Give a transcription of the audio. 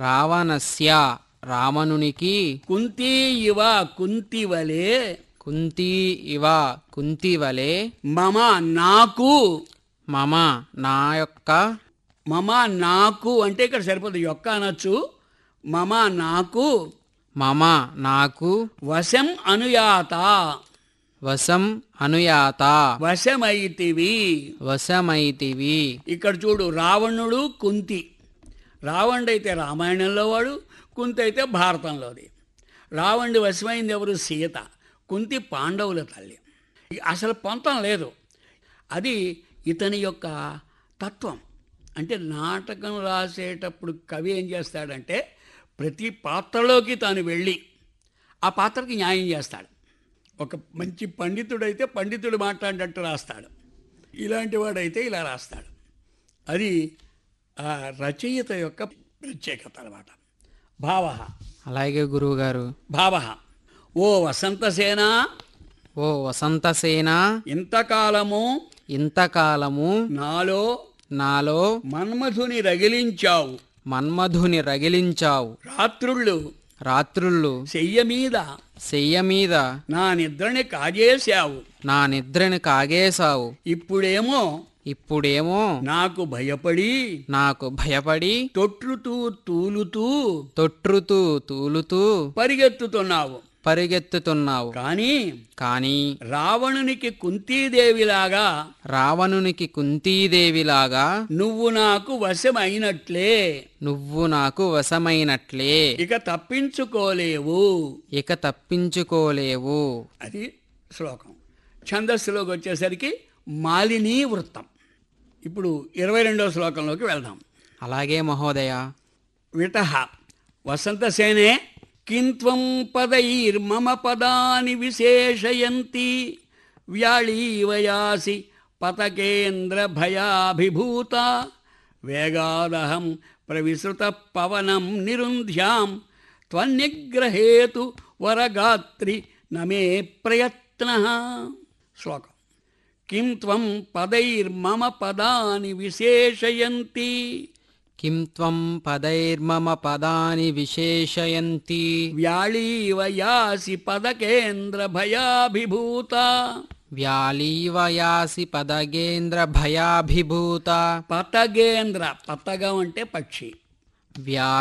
రావణస్య రావణునికి కుంతి ఇవ కుంతి వలే కుంతి ఇవ కుంతి వలె మమ నాకు మమ నా యొక్క మమ నాకు అంటే ఇక్కడ సరిపోతుంది యొక్క అనొచ్చు మమ నాకు మమ నాకు వశం అనుయాత వశం అనుయాత వశమైతివి వశమైతివి ఇక్కడ చూడు రావణుడు కుంతి రావణుడు అయితే రామాయణంలో వాడు కుంతి అయితే భారతంలోది రావణుడి వశమైంది ఎవరు సీత కుంతి పాండవుల తల్లి అసలు పొంతం లేదు అది ఇతని యొక్క తత్వం అంటే నాటకం రాసేటప్పుడు కవి ఏం చేస్తాడంటే ప్రతి పాత్రలోకి తాను వెళ్ళి ఆ పాత్రకి న్యాయం చేస్తాడు ఒక మంచి పండితుడైతే పండితుడు మాట్లాడినట్టు రాస్తాడు ఇలాంటి వాడైతే ఇలా రాస్తాడు అది ఆ రచయిత యొక్క ప్రత్యేకత అనమాట భావ అలాగే గురువుగారు భావ ఓ వసంతసేన ఓ వసంతసేన ఇంతకాలము ఇంతకాలము నాలో నాలో మన్మధుని రగిలించావు మన్మధుని రగిలించావు రాత్రుళ్ళు రాత్రుళ్ళు చెయ్య మీద శయ్య మీద నా నిద్రని కాజేశావు నా నిద్రని కాగేశావు ఇప్పుడేమో ఇప్పుడేమో నాకు భయపడి నాకు భయపడి తొట్రుతూ తూలుతూ తొట్రుతూ తూలుతూ పరిగెత్తుతున్నావు పరిగెత్తుతున్నావు కానీ కాని రావణునికి కుంతీదేవిలాగా రావణునికి కుంతీదేవిలాగా నువ్వు నాకు వశమైనట్లే నువ్వు నాకు వశమైనట్లే ఇక తప్పించుకోలేవు ఇక తప్పించుకోలేవు అది శ్లోకం ఛందస్సులోకి వచ్చేసరికి మాలినీ వృత్తం ఇప్పుడు ఇరవై రెండవ శ్లోకంలోకి వెళ్దాం అలాగే మహోదయ విట వసంతసేనే కింత్వం పదైర్మమ పదాని విశేషయంతి వ్యాళీవయాసి పతకేంద్ర భయాభిభూత వేగాదహం ప్రవిసృత పవనం నిరుంధ్యాం త్వన్నిగ్రహేతు వరగాత్రి నమే ప్రయత్న శ్లోకం కిం త్వం పదైర్మమ పదాని విశేషయంతి కిం త్వం పదైర్మమ పదాని విశేషయంతి వ్యాళీవ యాసి పదకేంద్ర భయాభిభూత వ్యాలీవయాసి పదగేంద్ర భయాభిభూత పతగేంద్ర పతగం అంటే పక్షి వ్యా